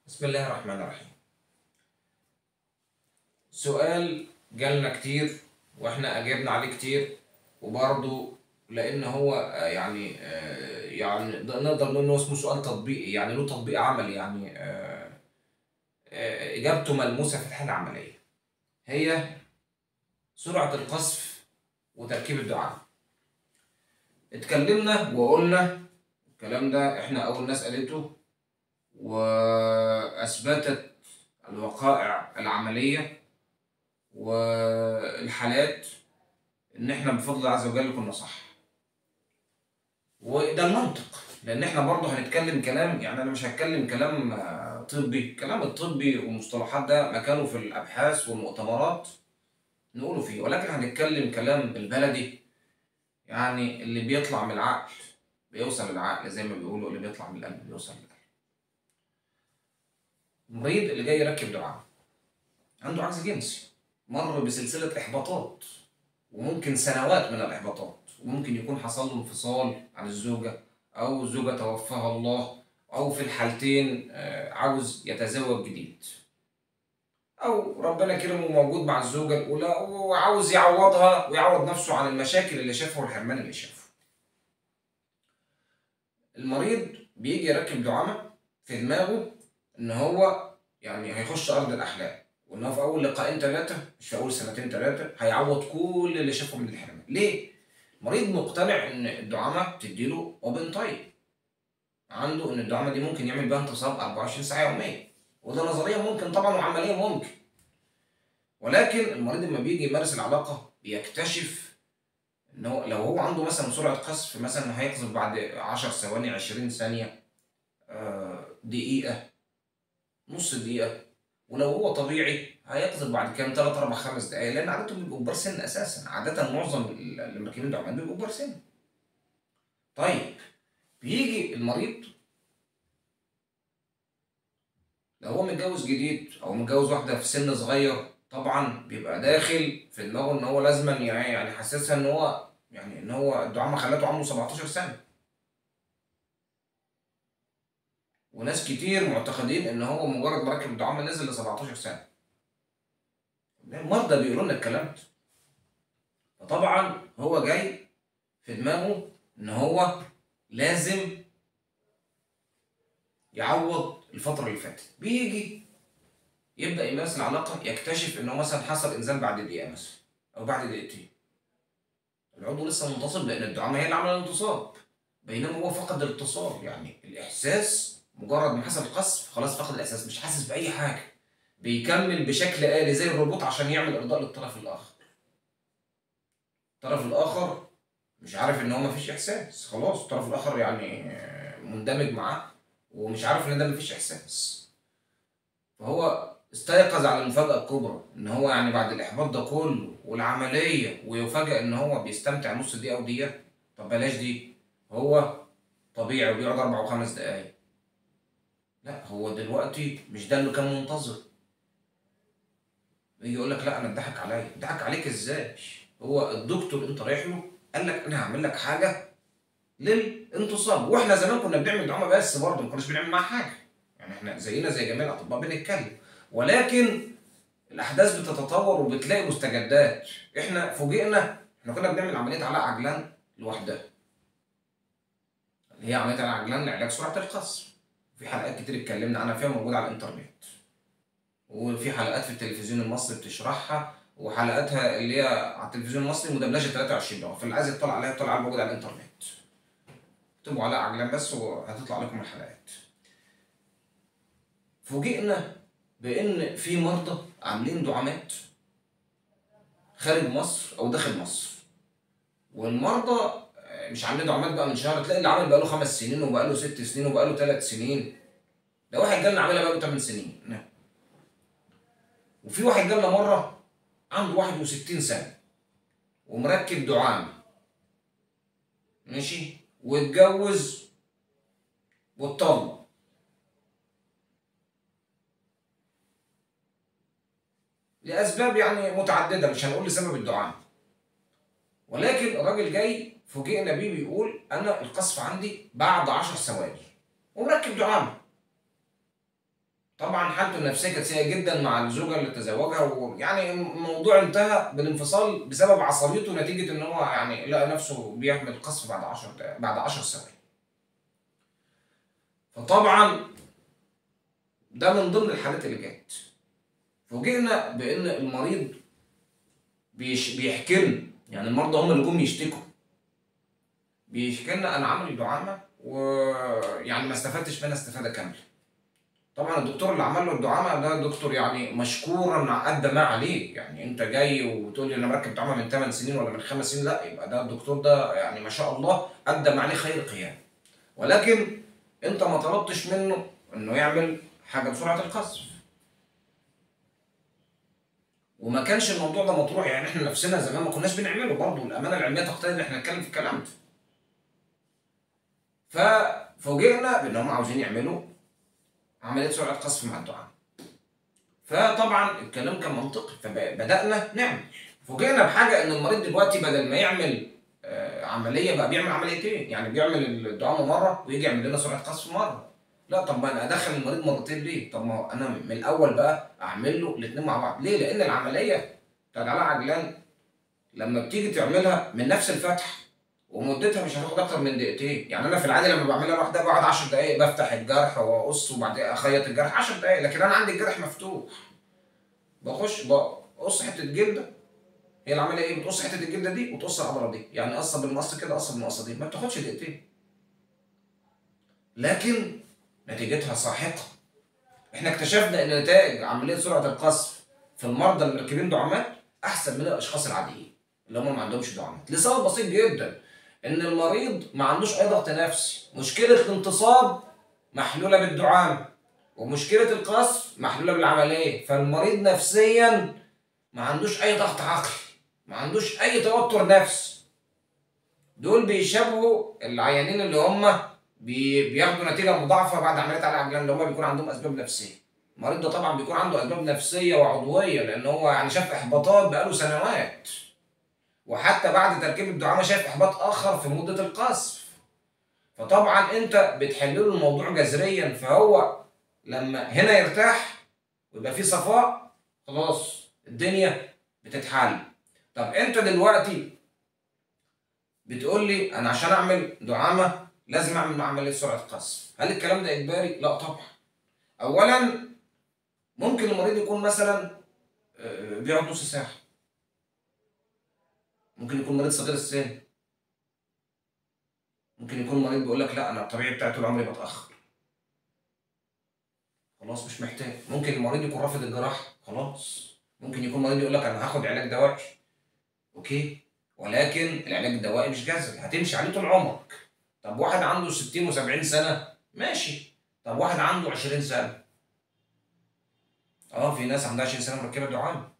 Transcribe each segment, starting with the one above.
بسم الله الرحمن الرحيم سؤال جالنا كتير واحنا اجبنا عليه كتير وبرضه لان هو آه، يعني آه، يعني نقدر نقول انه اسمه سؤال تطبيقي يعني له تطبيق عملي يعني آه، آه، اجابته ملموسه في الحاله العمليه هي سرعه القذف وتركيب الدعامه اتكلمنا وقلنا الكلام ده احنا اول ناس قالته واثبتت الوقائع العمليه والحالات ان احنا بفضل الله عز وجل كنا صح وده المنطق لان احنا برضه هنتكلم كلام يعني انا مش هتكلم كلام آه، طبي الكلام الطبي والمصطلحات ده مكانه في الابحاث والمؤتمرات نقوله فيه ولكن هنتكلم كلام بالبلدي يعني اللي بيطلع من العقل بيوصل للعقل زي ما بيقولوا اللي بيطلع من القلب بيوصل للقلب المريض اللي جاي يركب دعامة عنده عجز جنسي مر بسلسلة إحباطات وممكن سنوات من الإحباطات وممكن يكون حصل له انفصال عن الزوجة أو الزوجة توفاها الله أو في الحالتين آه، عاوز يتزوج جديد أو ربنا كرمه موجود مع الزوجة الأولى وعاوز يعوضها ويعوض نفسه عن المشاكل اللي شافها والحرمان اللي شافه المريض بيجي يركب دعامة في دماغه ان هو يعني هيخش ارض الاحلام وان هو في اول لقاءين ثلاثه مش في اول سنتين ثلاثه هيعوض كل اللي شافه من الحرمان ليه المريض مقتنع ان الدعامه بتديله اوبن تايم عنده ان الدعامه دي ممكن يعمل بيها انتصاب 24 ساعه يوميا وده نظريا ممكن طبعا وعمليا ممكن ولكن المريض لما بيجي يمارس العلاقه بيكتشف ان هو لو هو عنده مثلا سرعه قذف مثلا هيقذف بعد 10 ثواني 20 ثانيه آه، دقيقه نص دقيقة ولو هو طبيعي هيقذف بعد كام 3 4 5 دقايق لأن عادتهم بيبقوا كبار سن أساسا عادة معظم اللي مركبين دعمان بيبقوا كبار سن طيب بيجي المريض لو هو متجوز جديد أو متجوز واحدة في سن صغير طبعا بيبقى داخل في دماغه إن هو لازما يعني يعني حاسسها إن هو يعني إن هو الدعامة خلته عنده 17 سنة وناس كتير معتقدين ان هو مجرد ما ركب الدعامه نزل ل 17 سنه المرضى بيقولوا لنا الكلام ده فطبعا هو جاي في دماغه ان هو لازم يعوض الفتره اللي فاتت بيجي يبدا يمارس العلاقه يكتشف انه مثلا حصل انزال بعد دقيقه مثلا او بعد دقيقتين العضو لسه منتصب لان الدعامه هي اللي عملت الانتصاب بينما هو فقد الاتصال يعني الاحساس مجرد ما حصل قصف خلاص فقد الاحساس مش حاسس باي حاجه بيكمل بشكل آلي زي الروبوت عشان يعمل ارضاء للطرف الاخر الطرف الاخر مش عارف ان هو مفيش احساس خلاص الطرف الاخر يعني آه، مندمج معاه ومش عارف ان ده مفيش احساس فهو استيقظ على المفاجأة الكبرى ان هو يعني بعد الاحباط ده كله والعملية ويفاجأ ان هو بيستمتع نص دقيقة ودقيقة طب بلاش دي هو طبيعي وبيقعد اربع وخمس دقايق لا هو دلوقتي مش ده اللي كان منتظر يجي يقول لك لا انا اتضحك عليا اتضحك عليك ازاي هو الدكتور انت رايح له قال لك انا هعمل لك حاجه للانتصاب واحنا زمان كنا بنعمل دعامه بس برضه ما كناش بنعمل معاها حاجه يعني احنا زينا زي جميع الاطباء بنتكلم ولكن الاحداث بتتطور وبتلاقي مستجدات احنا فوجئنا احنا كنا بنعمل عمليه علاء عجلان لوحدها اللي هي عمليه علاء عجلان لعلاج سرعه القذف في حلقات كتير اتكلمنا عنها فيها موجودة على الانترنت وفي حلقات في التلفزيون المصري بتشرحها وحلقاتها اللي هي على التلفزيون المصري مدبلجة 23 لغة فاللي عايز يطلع عليها يطلع عليها موجودة على الانترنت اكتبوا على عجلان بس وهتطلع لكم الحلقات فوجئنا بان في مرضى عاملين دعامات خارج مصر او داخل مصر والمرضى مش عاملين دعامات بقى من شهر تلاقي اللي عامل بقاله خمس سنين وبقاله ست سنين وبقاله ثلاث سنين ده واحد جالنا عاملها بقاله 8 سنين نعم. وفي واحد جالنا مره عنده 61 سنه ومركب دعامه ماشي واتجوز واتطلق لاسباب يعني متعدده مش هنقول لسبب الدعامه ولكن الراجل جاي فوجئنا بيه بيقول انا القذف عندي بعد 10 ثواني ومركب دعامه طبعا حالته النفسيه كانت سيئه جدا مع الزوجه اللي تزوجها ويعني الموضوع انتهى بالانفصال بسبب عصبيته نتيجه ان هو يعني لقى نفسه بيعمل قصف بعد 10 دقائق بعد 10 ثواني. فطبعا ده من ضمن الحالات اللي جت. فوجئنا بان المريض بيش بيحكي لنا يعني المرضى هم اللي جم يشتكوا. بيحكي لنا انا عامل دعامه ويعني ما استفدتش منها استفاده كامله. طبعا الدكتور اللي عمل له الدعامه ده دكتور يعني مشكورا ادى ما عليه يعني انت جاي وتقول لي انا مركب دعامه من 8 سنين ولا من 5 سنين لا يبقى ده الدكتور ده يعني ما شاء الله ادى ما عليه خير قيام ولكن انت ما طلبتش منه انه يعمل حاجه بسرعه القذف وما كانش الموضوع ده مطروح يعني احنا نفسنا زمان ما كناش بنعمله برضه الامانه العلميه تقتضي ان احنا نتكلم في الكلام ده ففوجئنا بان هم عاوزين يعملوا عمليه سرعه قذف مع الدعاء فطبعا الكلام كان منطقي فبدانا نعمل فوجئنا بحاجه ان المريض دلوقتي بدل ما يعمل آه، عمليه بقى بيعمل عمليتين يعني بيعمل الدعامه مره ويجي يعمل لنا سرعه قذف مره لا طب ما انا ادخل المريض مرتين ليه؟ طب ما انا من الاول بقى اعمل له الاثنين مع بعض ليه؟ لان العمليه بتاعت علاء عجلان لما بتيجي تعملها من نفس الفتح ومدتها مش هتاخد اكتر من دقيقتين يعني انا في العادي لما بعملها لوحدها بقعد 10 دقائق بفتح الجرح واقص وبعدين اخيط الجرح 10 دقائق لكن انا عندي الجرح مفتوح بخش بقص حته جلده هي العمليه ايه بتقص حته الجلده دي وتقص العضله دي يعني قصه بالمقص كده قصه بالمقصه دي ما بتاخدش دقيقتين لكن نتيجتها ساحقه احنا اكتشفنا ان نتائج عمليه سرعه القذف في المرضى اللي مركبين دعامات احسن من الاشخاص العاديين اللي هم ما عندهمش دعامات لسبب بسيط جدا ان المريض ما عندوش اي ضغط نفسي مشكله الانتصاب محلوله بالدعامه ومشكله القصف محلوله بالعمليه فالمريض نفسيا ما عندوش اي ضغط عقلي ما عندوش اي توتر نفسي دول بيشبهوا العيانين اللي هم بي- بياخدوا نتيجه مضاعفه بعد عمليات على العجلان اللي هم بيكون عندهم اسباب نفسيه المريض ده طبعا بيكون عنده اسباب نفسيه وعضويه لان هو يعني شاف احباطات بقاله سنوات وحتى بعد تركيب الدعامه شايف احباط اخر في مده القذف فطبعا انت بتحل له الموضوع جذريا فهو لما هنا يرتاح ويبقى في صفاء خلاص الدنيا بتتحل طب انت دلوقتي بتقول لي انا عشان اعمل دعامه لازم اعمل عمليه سرعه قذف هل الكلام ده اجباري لا طبعا اولا ممكن المريض يكون مثلا آه، بيقعد نص ساعه ممكن يكون مريض صغير السن ممكن يكون مريض بيقول لك لا انا الطبيعي بتاعي طول عمري بتاخر خلاص مش محتاج ممكن المريض يكون رافض الجراحه خلاص ممكن يكون مريض يقول لك انا هاخد علاج دوائي اوكي ولكن العلاج الدوائي مش جذري هتمشي عليه طول عمرك طب واحد عنده 60 و70 سنه ماشي طب واحد عنده 20 سنه اه في ناس عندها 20 سنه مركبه دعامه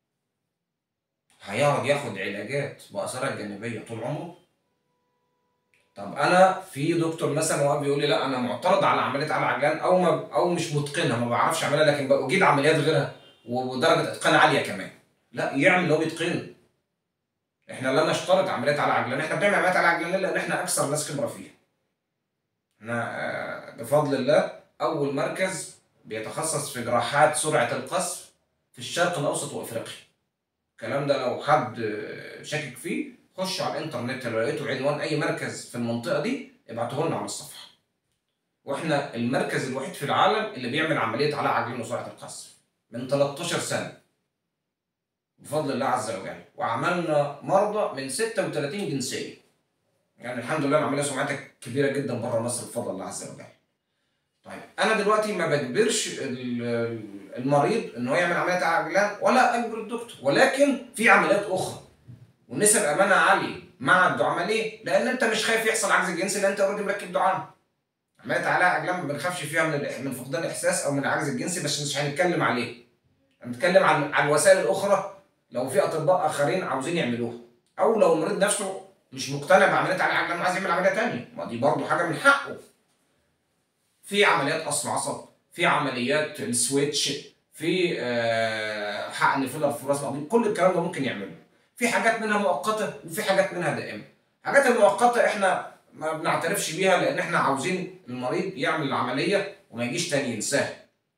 هيقعد ياخد علاجات باثارها الجانبيه طول عمره طب انا في دكتور مثلا واقف بيقول لي لا انا معترض على عمليه على عجلان او ما او مش متقنها ما بعرفش اعملها لكن بجيد عمليات غيرها ودرجه اتقان عاليه كمان لا يعمل اللي هو بيتقنه احنا لا نشترط عمليات على عجلان احنا بنعمل عمليات على عجلان لان احنا اكثر ناس خبره فيها احنا آه، بفضل الله اول مركز بيتخصص في جراحات سرعه القذف في الشرق الاوسط وافريقيا الكلام ده لو حد آه، شاكك فيه خش على الانترنت لو لقيتوا عنوان اي مركز في المنطقه دي ابعتوه لنا على الصفحه واحنا المركز الوحيد في العالم اللي بيعمل عمليه علاء عجلين وسرعه القذف من 13 سنه بفضل الله عز وجل وعملنا مرضى من 36 جنسيه يعني الحمد لله العمليه سمعتها كبيره جدا بره مصر بفضل الله عز وجل طيب انا دلوقتي ما بجبرش ال- المريض ان هو يعمل عمليه عجلان ولا اجبر الدكتور ولكن في عمليات اخرى ونسب امانه عاليه مع الدعامه ليه؟ لان انت مش خايف يحصل عجز جنسي لان انت اوريدي مركب دعامه. عمليه علاء عجلان ما بنخافش فيها من الإح- من فقدان الاحساس او من العجز الجنسي بس مش هنتكلم عليه. هنتكلم عن عن الوسائل الاخرى لو في اطباء اخرين عاوزين يعملوها او لو المريض نفسه مش مقتنع بعمليه علاء عجلان وعايز يعمل عمليه ثانيه ما دي برضه حاجه من حقه. في عمليات قص عصب، في عمليات السويتش، في آه، حقن فيلر في راس القضيب، كل الكلام ده ممكن يعمله. في حاجات منها مؤقته وفي حاجات منها دائمه. الحاجات المؤقته احنا ما بنعترفش بيها لان احنا عاوزين المريض يعمل العمليه وما يجيش تاني ينساها.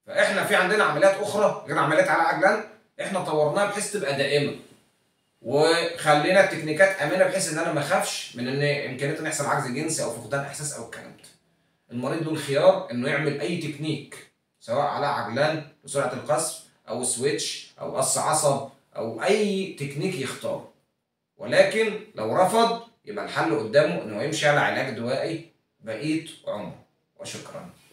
فاحنا في عندنا عمليات اخرى غير عمليات على عجلان احنا طورناها بحيث تبقى دائمه وخلينا التكنيكات امنه بحيث ان انا ما اخافش من ان امكانيه ان يحصل عجز جنسي او فقدان احساس او الكلام ده. المريض له الخيار انه يعمل اي تكنيك سواء على عجلان لسرعه القصف او سويتش او قص عصب او اي تكنيك يختاره. ولكن لو رفض يبقى الحل قدامه انه يمشي على علاج دوائي بقيه عمره وشكرا.